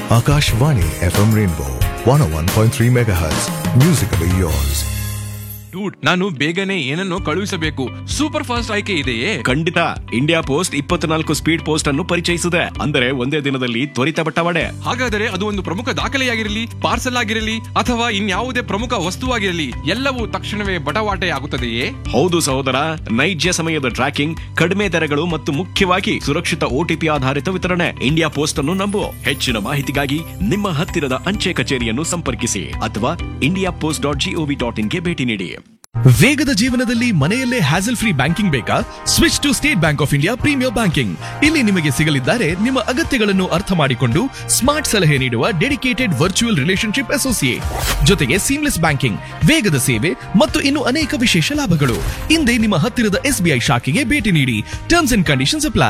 Akashvani FM Rainbow 101.3 MHz. Musically yours. Dude ನಾನು ಬೇಗನೆ ಏನನ್ನೋ ಕಳುಹಿಸಬೇಕು ಸೂಪರ್ ಫಾಸ್ಟ್ ಆಯ್ಕೆ ಇದೆಯೇ ಖಂಡಿತ ಇಂಡಿಯಾ ಪೋಸ್ಟ್ ಇಪ್ಪತ್ನಾಲ್ಕು ಸ್ಪೀಡ್ ಪೋಸ್ಟ್ ಅನ್ನು ಪರಿಚಯಿಸಿದೆ ಅಂದರೆ ಒಂದೇ ದಿನದಲ್ಲಿ ತ್ವರಿತ ಬಟ್ಟವಾಡೆ ಹಾಗಾದರೆ ಅದು ಒಂದು ಪ್ರಮುಖ ದಾಖಲೆಯಾಗಿರಲಿ ಪಾರ್ಸಲ್ ಆಗಿರಲಿ ಅಥವಾ ಇನ್ಯಾವುದೇ ಪ್ರಮುಖ ವಸ್ತುವಾಗಿರಲಿ ಎಲ್ಲವೂ ತಕ್ಷಣವೇ ಬಟವಾಟೆ ಆಗುತ್ತದೆಯೇ ಹೌದು ಸಹೋದರ ನೈಜ ಸಮಯದ ಟ್ರ್ಯಾಕಿಂಗ್ ಕಡಿಮೆ ದರಗಳು ಮತ್ತು ಮುಖ್ಯವಾಗಿ ಸುರಕ್ಷಿತ ಓಟಿಪಿ ಆಧಾರಿತ ವಿತರಣೆ ಇಂಡಿಯಾ ಪೋಸ್ಟ್ ಅನ್ನು ನಂಬು ಹೆಚ್ಚಿನ ಮಾಹಿತಿಗಾಗಿ ನಿಮ್ಮ ಹತ್ತಿರದ ಅಂಚೆ ಕಚೇರಿಯನ್ನು ಸಂಪರ್ಕಿಸಿ ಅಥವಾ India post dot G O V dot ಇನ್ಗೆ ಭೇಟಿ ನೀಡಿ ವೇಗದ ಜೀವನದಲ್ಲಿ ಮನೆಯಲ್ಲೇ ಹ್ಯಾಸಲ್ ಫ್ರೀ ಬ್ಯಾಂಕಿಂಗ್ ಬೇಕಾ switch to State Bank of India premier banking ಇಲ್ಲಿ ನಿಮಗೆ ಸಿಗಲಿದ್ದಾರೆ ನಿಮ್ಮ ಅಗತ್ಯಗಳನ್ನು ಅರ್ಥ ಮಾಡಿಕೊಂಡು ಸ್ಮಾರ್ಟ್ ಸಲಹೆ ನೀಡುವ ಡೆಡಿಕೇಟೆಡ್ ವರ್ಚುವಲ್ ರಿಲೇಶನ್ಶಿಪ್ ಅಸೋಸಿಯೇಟ್ ಜೊತೆಗೆ ಸೀಮ್ಲೆಸ್ ಬ್ಯಾಂಕಿಂಗ್ ವೇಗದ ಸೇವೆ ಮತ್ತು ಇನ್ನು ಅನೇಕ ವಿಶೇಷ ಲಾಭಗಳು ಹಿಂದೆ ನಿಮ್ಮ ಹತ್ತಿರದ ಎಸ್ಬಿಐ ಶಾಖೆಗೆ ಭೇಟಿ ನೀಡಿ ಟರ್ಮ್ಸ್ ಅಂಡ್ ಕಂಡೀಷನ್ಸ್ ಅಪ್ಲೈ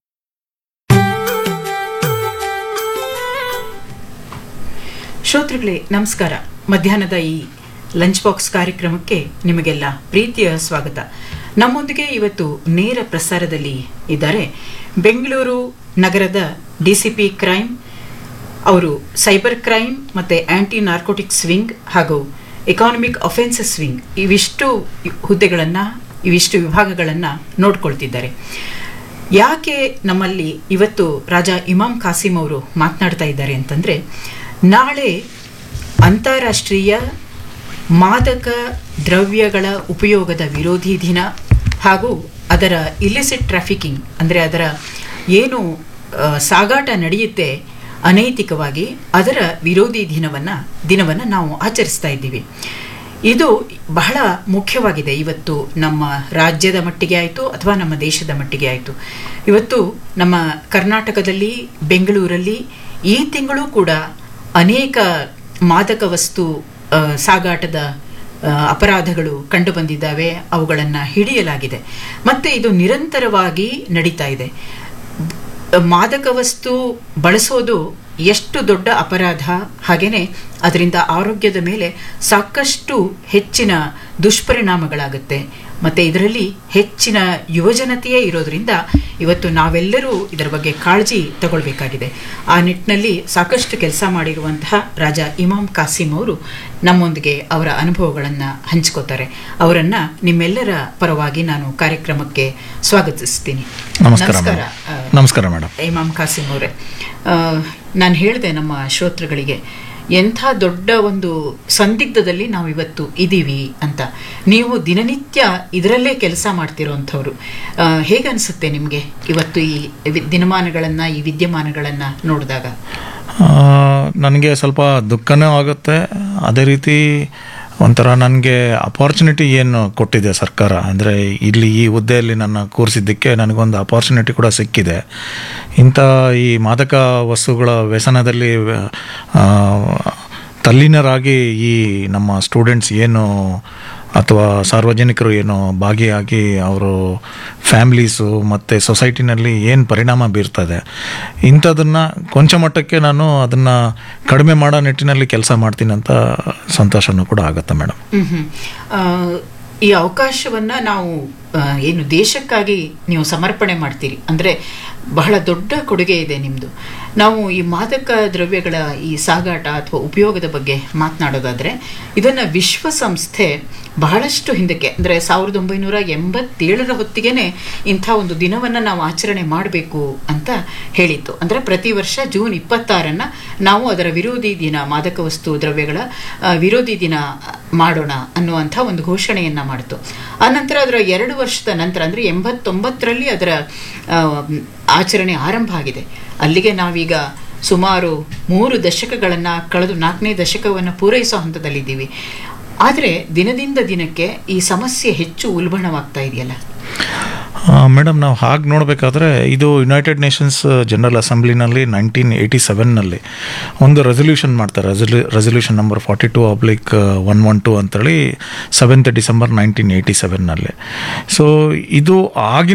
ಶ್ರೋತೃಗಳೇ ನಮಸ್ಕಾರ ಮಧ್ಯಾಹ್ನದ ಈ ಲಂಚ್ ಬಾಕ್ಸ್ ಕಾರ್ಯಕ್ರಮಕ್ಕೆ ನಿಮಗೆಲ್ಲ ಪ್ರೀತಿಯ ಸ್ವಾಗತ ನಮ್ಮೊಂದಿಗೆ ಇವತ್ತು ನೇರ ಪ್ರಸಾರದಲ್ಲಿ ಇದ್ದಾರೆ ಬೆಂಗಳೂರು ನಗರದ ಡಿಸಿಪಿ ಕ್ರೈಮ್ ಅವರು ಸೈಬರ್ ಕ್ರೈಮ್ ಮತ್ತು ಆಂಟಿ ನಾರ್ಕೋಟಿಕ್ಸ್ ವಿಂಗ್ ಹಾಗೂ ಎಕಾನಮಿಕ್ ಅಫೆನ್ಸಸ್ ವಿಂಗ್ ಇವಿಷ್ಟು ಹುದ್ದೆಗಳನ್ನು ಇವಿಷ್ಟು ವಿಭಾಗಗಳನ್ನು ನೋಡ್ಕೊಳ್ತಿದ್ದಾರೆ ಯಾಕೆ ನಮ್ಮಲ್ಲಿ ಇವತ್ತು ರಾಜಾ ಇಮಾಮ್ ಕಾಸಿಂ ಅವರು ಮಾತನಾಡ್ತಾ ಇದ್ದಾರೆ ಅಂತಂದರೆ ನಾಳೆ ಅಂತಾರಾಷ್ಟ್ರೀಯ ಮಾದಕ ದ್ರವ್ಯಗಳ ಉಪಯೋಗದ ವಿರೋಧಿ ದಿನ ಹಾಗೂ ಅದರ ಇಲಿಸಿಟ್ ಟ್ರಾಫಿಕಿಂಗ್ ಅಂದರೆ ಅದರ ಏನು ಆ, ಸಾಗಾಟ ನಡೆಯುತ್ತೆ ಅನೈತಿಕವಾಗಿ ಅದರ ವಿರೋಧಿ ದಿನವನ್ನು ದಿನವನ್ನು ನಾವು ಆಚರಿಸ್ತಾ ಇದ್ದೀವಿ ಇದು ಬಹಳ ಮುಖ್ಯವಾಗಿದೆ ಇವತ್ತು ನಮ್ಮ ರಾಜ್ಯದ ಮಟ್ಟಿಗೆ ಆಯಿತು ಅಥವಾ ನಮ್ಮ ದೇಶದ ಮಟ್ಟಿಗೆ ಆಯಿತು ಇವತ್ತು ನಮ್ಮ ಕರ್ನಾಟಕದಲ್ಲಿ ಬೆಂಗಳೂರಲ್ಲಿ ಈ ತಿಂಗಳು ಕೂಡ ಅನೇಕ ಮಾದಕ ವಸ್ತು ಆ, ಸಾಗಾಟದ ಆ, ಅಪರಾಧಗಳು ಕಂಡುಬಂದಿದ್ದಾವೆ ಅವುಗಳನ್ನು ಹಿಡಿಯಲಾಗಿದೆ ಮತ್ತು ಇದು ನಿರಂತರವಾಗಿ ನಡೀತಾ ಇದೆ ಮಾದಕ ವಸ್ತು ಬಳಸೋದು ಎಷ್ಟು ದೊಡ್ಡ ಅಪರಾಧ ಹಾಗೆಯೇ ಅದರಿಂದ ಆರೋಗ್ಯದ ಮೇಲೆ ಸಾಕಷ್ಟು ಹೆಚ್ಚಿನ ದುಷ್ಪರಿಣಾಮಗಳಾಗುತ್ತೆ ಮತ್ತು ಇದರಲ್ಲಿ ಹೆಚ್ಚಿನ ಯುವಜನತೆಯೇ ಇರೋದ್ರಿಂದ ಇವತ್ತು ನಾವೆಲ್ಲರೂ ಇದರ ಬಗ್ಗೆ ಕಾಳಜಿ ತಗೊಳ್ಬೇಕಾಗಿದೆ ಆ ನಿಟ್ಟಿನಲ್ಲಿ ಸಾಕಷ್ಟು ಕೆಲಸ ಮಾಡಿರುವಂತಹ ರಾಜಾ ಇಮಾಮ್ ಕಾಸಿಂ ಅವರು ನಮ್ಮೊಂದಿಗೆ ಅವರ ಅನುಭವಗಳನ್ನು ಹಂಚ್ಕೋತಾರೆ ಅವರನ್ನು ನಿಮ್ಮೆಲ್ಲರ ಪರವಾಗಿ ನಾನು ಕಾರ್ಯಕ್ರಮಕ್ಕೆ ಸ್ವಾಗತಿಸ್ತೀನಿ ನಮಸ್ಕಾರ ಮೇಡಮ್. ಆ, ನಮಸ್ಕಾರ ಮೇಡಮ್ ಇಮಾಮ್ ಕಾಸಿಂ ಅವರೇ ನಾನು ಹೇಳಿದೆ ನಮ್ಮ ಶ್ರೋತೃಗಳಿಗೆ ಎಂಥ ದೊಡ್ಡ ಒಂದು ಸಂದಿಗ್ಧದಲ್ಲಿ ನಾವು ಇವತ್ತು ಇದ್ದೀವಿ ಅಂತ ನೀವು ದಿನನಿತ್ಯ ಇದರಲ್ಲೇ ಕೆಲಸ ಮಾಡ್ತಿರೋಂಥವ್ರು ಆ, ಹೇಗನ್ಸುತ್ತೆ ನಿಮಗೆ ಇವತ್ತು ಈ ವಿ- ದಿನಮಾನಗಳನ್ನು ಈ ವಿದ್ಯಮಾನಗಳನ್ನು ನೋಡಿದಾಗ ನನಗೆ ಸ್ವಲ್ಪ ದುಃಖನೂ ಆಗುತ್ತೆ ಅದೇ ರೀತಿ ಒಂಥರ ನನಗೆ ಅಪಾರ್ಚುನಿಟಿ ಏನು ಕೊಟ್ಟಿದೆ ಸರ್ಕಾರ ಅಂದರೆ ಇಲ್ಲಿ ಈ ಹುದ್ದೆಯಲ್ಲಿ ನನ್ನ ಕೂರಿಸಿದ್ದಕ್ಕೆ ನನಗೊಂದು ಅಪಾರ್ಚುನಿಟಿ ಕೂಡ ಸಿಕ್ಕಿದೆ ಇಂಥ ಈ ಮಾದಕ ವಸ್ತುಗಳ ವ್ಯಸನದಲ್ಲಿ ಆ, ತಲ್ಲೀನರಾಗಿ ಈ ನಮ್ಮ ಸ್ಟೂಡೆಂಟ್ಸ್ ಏನು ಅಥವಾ ಸಾರ್ವಜನಿಕರು ಏನು ಭಾಗಿಯಾಗಿ ಅವರು ಫ್ಯಾಮ್ಲೀಸು ಮತ್ತು ಸೊಸೈಟಿನಲ್ಲಿ ಏನು ಪರಿಣಾಮ ಬೀರ್ತದೆ ಇಂಥದನ್ನು ಕೊಂಚ ಮಟ್ಟಕ್ಕೆ ನಾನು ಅದನ್ನು ಕಡಿಮೆ ಮಾಡೋ ನಿಟ್ಟಿನಲ್ಲಿ ಕೆಲಸ ಮಾಡ್ತೀನಿ ಅಂತ ಸಂತೋಷನೂ ಕೂಡ ಆಗುತ್ತೆ ಮೇಡಮ್ ಹ್ಮ್ ಹ್ಮ್. ಆ, ಈ ಅವಕಾಶವನ್ನ ನಾವು ಆ, ಏನು ದೇಶಕ್ಕಾಗಿ ನೀವು ಸಮರ್ಪಣೆ ಮಾಡ್ತೀರಿ ಅಂದ್ರೆ ಬಹಳ ದೊಡ್ಡ ಕೊಡುಗೆ ಇದೆ ನಿಮ್ದು ನಾವು ಈ ಮಾದಕ ದ್ರವ್ಯಗಳ ಈ ಸಾಗಾಟ ಅಥವಾ ಉಪಯೋಗದ ಬಗ್ಗೆ ಮಾತನಾಡೋದಾದ್ರೆ ಇದನ್ನ ವಿಶ್ವಸಂಸ್ಥೆ ಬಹಳಷ್ಟು ಹಿಂದಕ್ಕೆ ಅಂದ್ರೆ ಸಾವಿರದ ಒಂಬೈನೂರ ಎಂಬತ್ತೇಳರ ಹೊತ್ತಿಗೆನೆ ಇಂಥ ಒಂದು ದಿನವನ್ನ ನಾವು ಆಚರಣೆ ಮಾಡಬೇಕು ಅಂತ ಹೇಳಿತ್ತು ಅಂದ್ರೆ ಪ್ರತಿ ವರ್ಷ ಜೂನ್ ಇಪ್ಪತ್ತಾರನ್ನ ನಾವು ಅದರ ವಿರೋಧಿ ದಿನ ಮಾದಕ ವಸ್ತು ದ್ರವ್ಯಗಳ ಆ, ವಿರೋಧಿ ದಿನ ಮಾಡೋಣ ಅನ್ನುವಂಥ ಒಂದು ಘೋಷಣೆಯನ್ನ ಮಾಡಿತು ಆನಂತರ ಅದರ ಎರಡು ವರ್ಷದ ನಂತರ ಅಂದ್ರೆ ಎಂಬತ್ತೊಂಬತ್ತರಲ್ಲಿ ಅದರ ಆ, ಆಚರಣೆ ಆರಂಭ ಆಗಿದೆ ಅಲ್ಲಿಗೆ ನಾವೀಗ ಸುಮಾರು ಮೂರು ದಶಕಗಳನ್ನು ಕಳೆದು ನಾಲ್ಕನೇ ದಶಕವನ್ನು ಪೂರೈಸೋ ಹಂತದಲ್ಲಿದ್ದೀವಿ ಆದರೆ ದಿನದಿಂದ ದಿನಕ್ಕೆ ಈ ಸಮಸ್ಯೆ ಹೆಚ್ಚು ಉಲ್ಬಣವಾಗ್ತಾ ಇದೆಯಲ್ಲ ಮೇಡಮ್ ನಾವು ಹಾಗೆ ನೋಡಬೇಕಾದ್ರೆ ಇದು ಯುನೈಟೆಡ್ ನೇಷನ್ಸ್ ಜನರಲ್ ಅಸೆಂಬ್ಲಿನಲ್ಲಿ ನೈನ್ಟೀನ್ ಏಯ್ಟಿ ಸೆವೆನ್ನಲ್ಲಿ ಒಂದು ರೆಸೊಲ್ಯೂಷನ್ ಮಾಡ್ತಾರೆ ರೆಸೊಲ್ಯೂ resolution number forty two oblique one one two ಅಂತೇಳಿ ಸೆವೆಂತ್ ಡಿಸೆಂಬರ್ ನೈನ್ಟೀನ್ ಏಯ್ಟಿ ಸೆವೆನ್ನಲ್ಲಿ ಸೊ ಇದು ಆಗಿನ